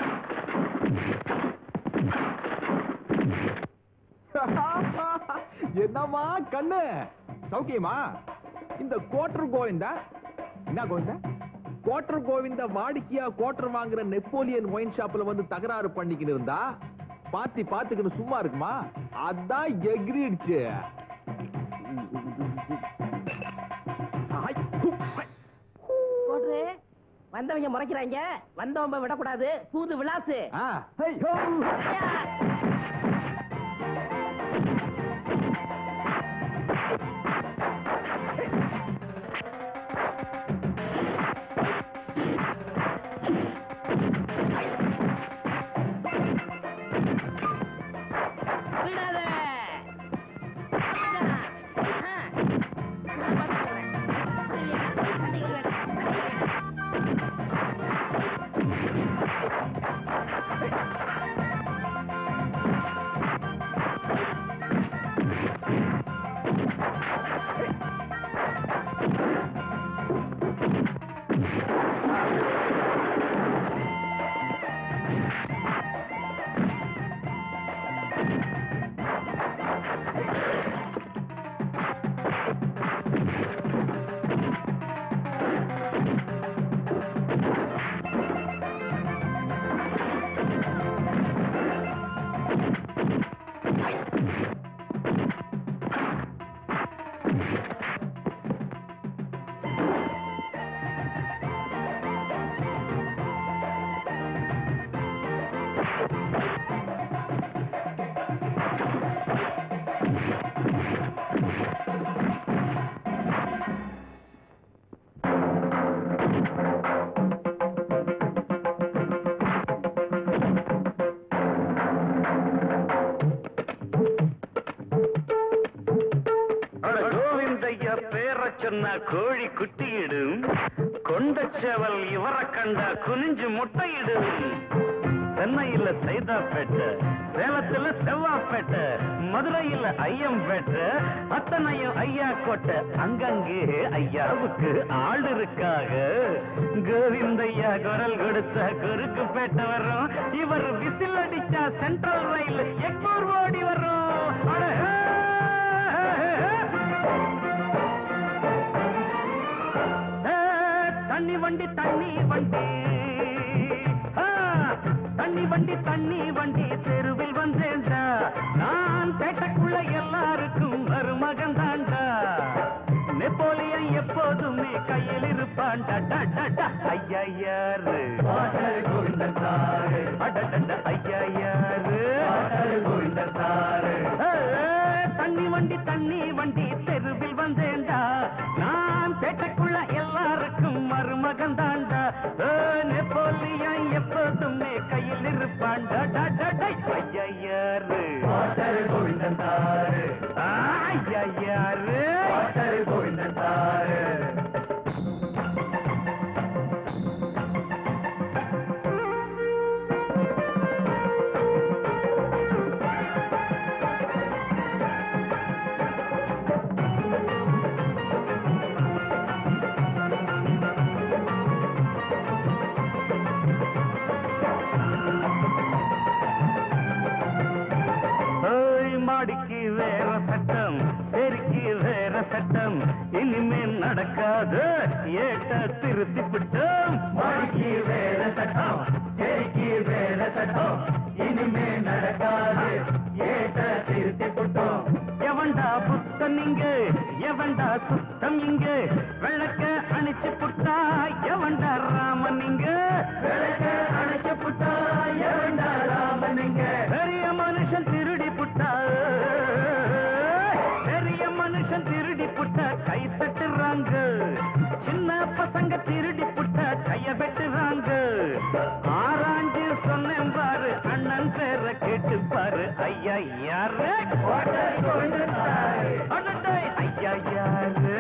என்னம்மா கண்ணு சௌக்கியமா இந்த கோட்டர் கோவிந்தா என்ன கோவிந்தா கோட்டர் கோவிந்த வாடிக்கையா கோட்டர் வாங்குற நெப்போலியன் ஒயின் ஷாப்ல வந்து தகராறு பண்ணிக்கிட்டு இருந்தா பாத்தி பாத்துக்கிட்டு சும்மா இருக்குமா அதான் எகிரிடுச்சு போட்டு வந்தவங்க முறைக்கிறாங்க வந்தவங்க விடக்கூடாது பூது விலாசு ஆ, ஹை, ஹோ. விடாத அட கோவிந்தையா பேர சொன்னா கோழி குட்டியிடும் கொண்ட சேவல் இவரை கண்டா குனிஞ்சு முட்டையிடும் சென்னையில சைதாப்பேட்டை சேலத்துல செவ்வாப்பேட்டை மதுரையில ஐயம்பேட்டை அத்தனையும் ஐயா கோட்டை அங்கங்கே ஐயாவுக்கு ஆள் இருக்காக கோவிந்தையா குரல் கொடுத்தா குறுக்கு பேட்டை வரும் இவர் விசில் அடிச்சா சென்ட்ரல் ரயில் எக்மூர் ஓடி வரும் அட ஹே! ஏ, தண்ணி வண்டி தண்ணி வண்டி ஆ, தண்ணி வண்டி தண்ணி வண்டி தெருவில் வந்தேன்டா நான் பேட்டைக்குள்ள எல்லாருக்கும் மருமகன் தாண்டா நெப்போலியன் எப்போதுமே கையில் இருப்பான்டா டா, டா, டா. ஐயா யாரு அடடட, ஐயா யாரு ஏ, தண்ணி வண்டி தண்ணி வண்டி தெருவில் வந்தேன்டா நான் பேட்டைக்குள்ள எல்லாருக்கும் மருமகன் தாண்டா ஏ, நெப்போலியன் எப்போதுமே கையில் இருப்பான்டா டா, டா, டா. ஐயா யாரு ஆ, ஐயா யாரு ஏய், மாடிக்கு வேற சட்டம் செருக்கி வேற சட்டம் இனிமே நடக்காது ஏட்ட திருத்தி விட்டோம் மாடிக்கு வேற சட்டம் செருக்கி வேற சட்டம் இனிமே நடக்காது ஏட்ட திருத்தி விட்டோம் எவன்டா புத்தன் இங்க எவன்டா சுத்தம் இங்க விளக்க அணைச்சு புட்டா எவன்டா ராமன் இங்க விளக்க அணைச்சு புட்டா எவன்டா ராமன் இங்க பெரிய மனுஷன் திருடி புட்டா பெரிய மனுஷன் திருடி புட்டா கை தட்டுறாங்க சின்ன பசங்க திருடி புட்டா கைய வெட்டுறாங்க ஆராய்ஞ்சு சொன்னேன் பாரு அண்ணன் பேரை கேட்டு பாரு ஐயா யாரு அடடே, ஐயா யாரு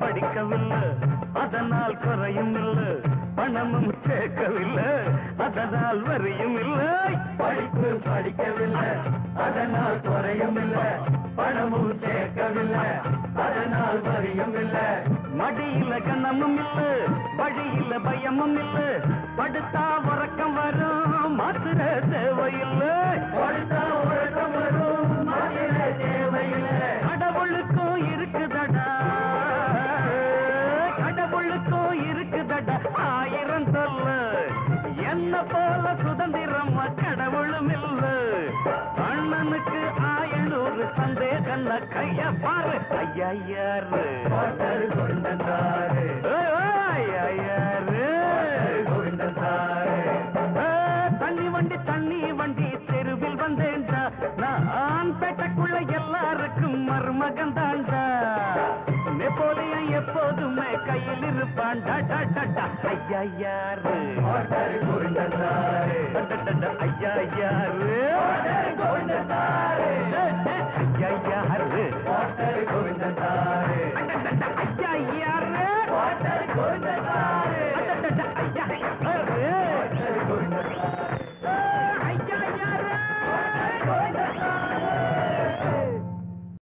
படிக்கவில்லை அதனால் குறையும் இல்லை பணமும் சேர்க்கவில்லை அதனால் வரியும் இல்லை படிப்பு படிக்கவில்லை அதனால் குறையும் இல்லை பணமும் சேர்க்கவில்லை அதனால் வரியும் இல்லை மடியில கண்ணமும் இல்லை வழியில பயமும் இல்லை படுத்தா உறக்கம் வரும் மாத்திர தேவையில்லை படுத்தா உறக்கம் வரும் மாத்திர தேவையில்லை கடவுளுக்கும் இருக்குதடா கடவுளுக்கும் இருக்குதடா ஆயிரம் சொல்லு என்ன போல சுதந்திரம் கடவுளும் இல்ல அண்ணனுக்கு ஆயனூறு சந்தேகம் கைய பாரு ஐயாரு தண்ணி வண்டி தண்ணி வண்டி தெருவில் வந்தேன்டா நான் பேட்டைக்குள்ள எல்லாருக்கும் மருமகன் தாண்டா நெப்போலியன் எப்போதுமே கையில் இருப்பான்டா டா, டா, டா. ஐயா யாரு ஐயா யாரு ஐயா யாரு